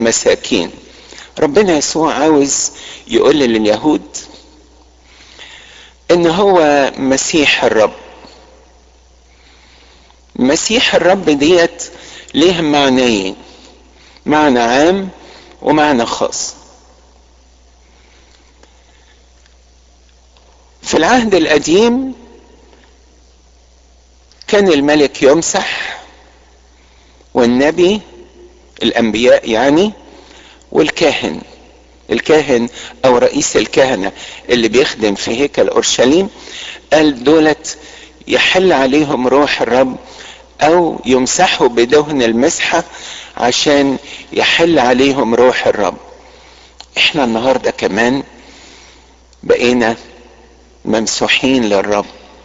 مساكين ربنا يسوع عاوز يقول لليهود ان هو مسيح الرب مسيح الرب ديت ليه معنيين معنى عام ومعنى خاص في العهد القديم كان الملك يمسح والنبي الانبياء يعني والكاهن الكاهن او رئيس الكهنه اللي بيخدم في هيكل اورشليم قال دولت يحل عليهم روح الرب او يمسحوا بدهن المسحه عشان يحل عليهم روح الرب احنا النهارده كمان بقينا ممسوحين للرب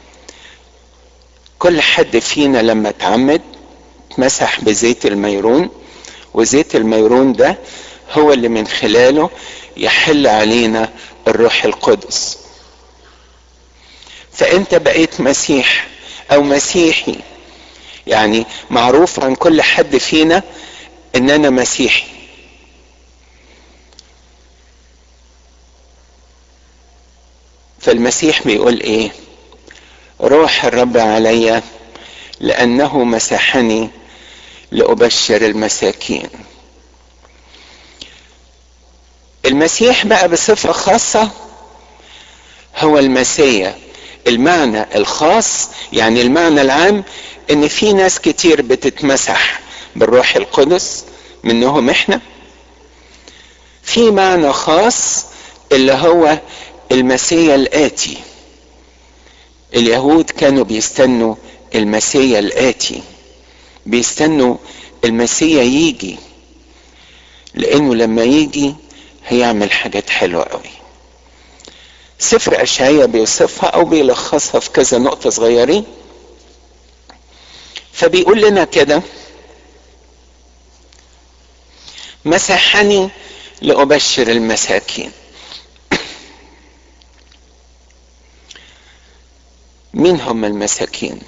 كل حد فينا لما اتعمد مسح بزيت الميرون وزيت الميرون ده هو اللي من خلاله يحل علينا الروح القدس فانت بقيت مسيح او مسيحي يعني معروف عن كل حد فينا ان انا مسيحي فالمسيح بيقول ايه روح الرب علي لانه مسحني لابشر المساكين المسيح بقى بصفه خاصه هو المسيا المعنى الخاص يعني المعنى العام ان في ناس كتير بتتمسح بالروح القدس منهم احنا في معنى خاص اللي هو المسيا الاتي اليهود كانوا بيستنوا المسيا الاتي بيستنوا المسيا يجي لانه لما يجي هيعمل حاجات حلوه قوي سفر اشعياء بيوصفها او بيلخصها في كذا نقطه صغيرين فبيقول لنا كده مسحني لأبشر المساكين مين هم المساكين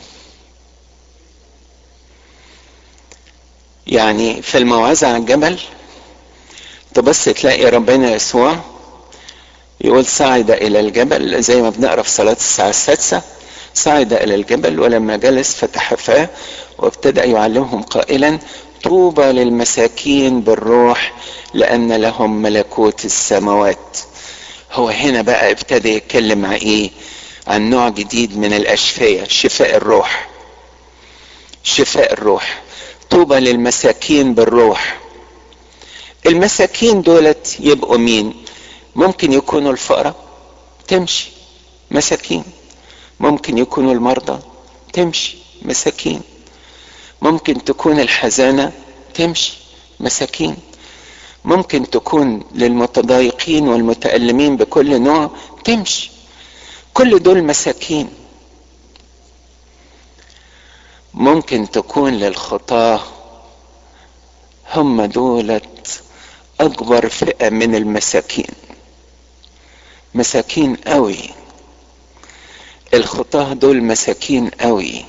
يعني في الموعظة على الجبل تبص تلاقي ربنا يسوع يقول صعد إلى الجبل زي ما بنقرا في صلاة الساعة السادسة صعد إلى الجبل ولما جلس فتح فاه وابتدأ يعلمهم قائلا طوبى للمساكين بالروح لأن لهم ملكوت السماوات هو هنا بقى ابتدى يتكلم عن ايه عن نوع جديد من الأشفية شفاء الروح شفاء الروح طوبى للمساكين بالروح المساكين دولت يبقوا مين ممكن يكونوا الفقراء تمشي مساكين ممكن يكونوا المرضى تمشي مساكين ممكن تكون الحزانة تمشي مساكين ممكن تكون للمتضايقين والمتألمين بكل نوع تمشي كل دول مساكين ممكن تكون للخطاة هم دولت أكبر فئة من المساكين مساكين قوي الخطاة دول مساكين قوي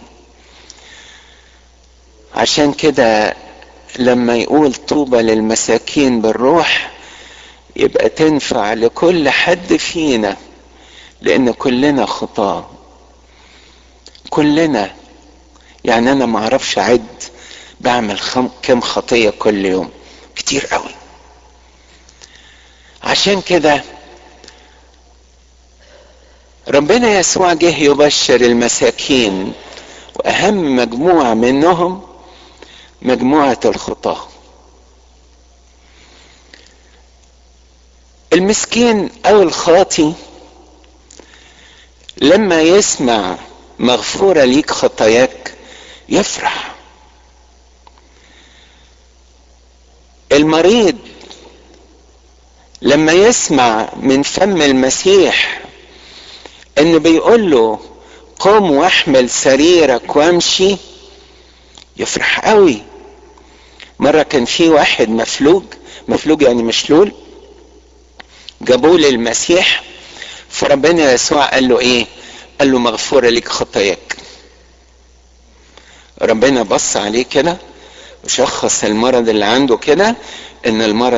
عشان كده لما يقول طوبى للمساكين بالروح يبقى تنفع لكل حد فينا لان كلنا خطاة كلنا يعني انا معرفش اعد بعمل خم... كم خطية كل يوم كتير قوي عشان كده ربنا يسوع جه يبشر المساكين واهم مجموعة منهم مجموعة الخطاة المسكين او الخاطي لما يسمع مغفورة ليك خطاياك يفرح المريض لما يسمع من فم المسيح انه بيقول له قم واحمل سريرك وامشي يفرح قوي مرة كان في واحد مفلوج مفلوج يعني مشلول جابوه للمسيح فربنا يسوع قال له ايه قال له مغفورة لك خطاياك ربنا بص عليه كده وشخص المرض اللي عنده كده ان المرض